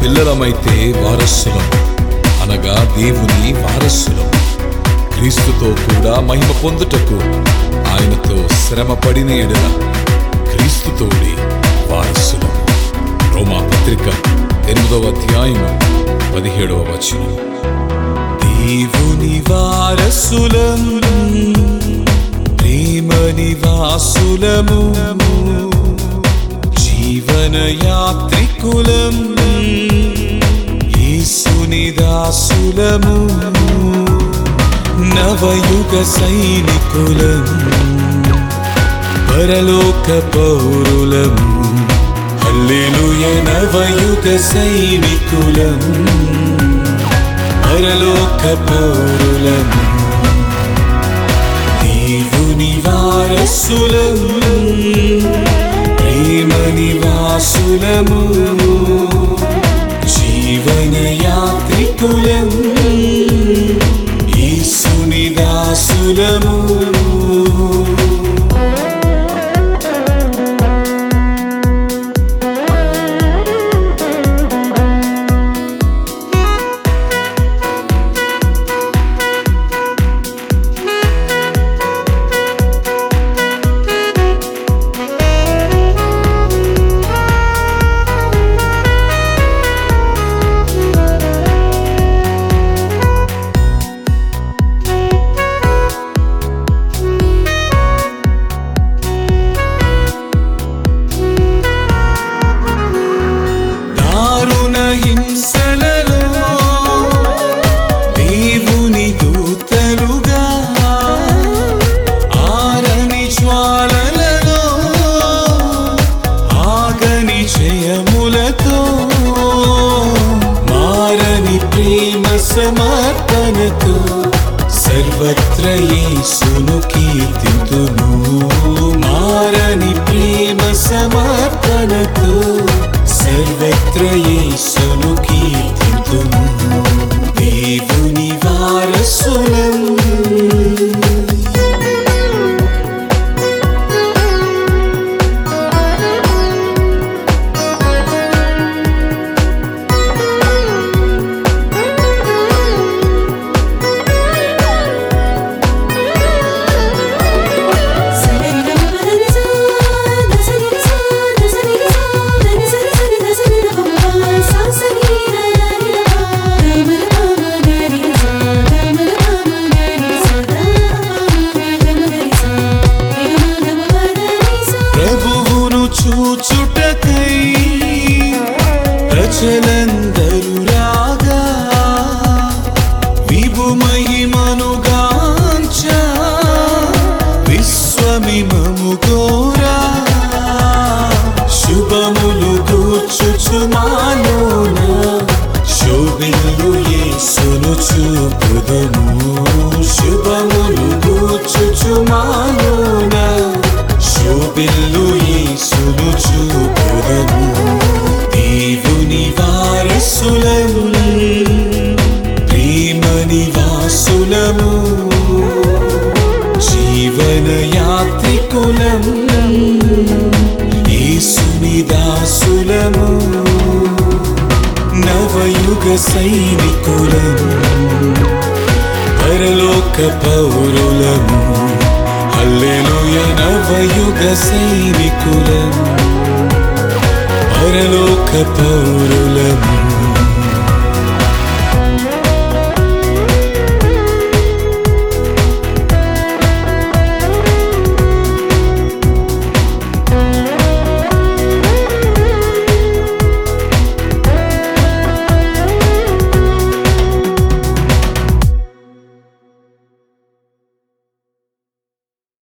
పిల్లలమైతే వారసులం అనగా దేవుని వారసులం క్రీస్తుతో కూడా మహిమ పొందుటకు ఆయనతో శ్రమ పడిన ఎడల క్రీస్తుతోడి వారసులం రోమా పత్రిక ఎనిమిదవ అధ్యాయము పదిహేడవ వచనం దేవుని వారసులం ప్రేమ నివాసులము జీవన యాత్రికులం యేసుని దాసులము నవయుగ సైనికులం పరలోక పౌరులం హల్లెలూయ నవయుగ సైనికులం పరలోక పౌరులం దేవుని వారసులం ప్రేమ నివాసులము జీవన యాత్రికులం యేసుని దాసులము దారుణ హింసలలో దేవుని దూతలుగా ఆరని జ్వాలలలో ఆగని జయములతో మారని ప్రేమ సమర్పణతో సర్వత్ర యేసును కీర్తితును మారని ప్రేమ సమర్పణతో సర్వత్ర యేసును కీర్తితును దేవుని వారసులం ప్రభువును చూచుటకై ప్రజలందరూ రాగా విభు మహిమనుగాంచ విశ్వమిమము గోరా శుభములు కూర్చుచుమాలోన శోభిల్లు యేసును చూపుదము శుభములు కూర్చుచుమాలోన శోభిల్లు యేసును చూపుదము దేవుని వారసులము ప్రేమ నివాసులము జీవన యాత్రికులం యేసుని దాసులము నవయుగ సైనికులం పరలోక పౌరులము హల్లెలూయ నవయుగ సైనికులం పరలోక పౌరులము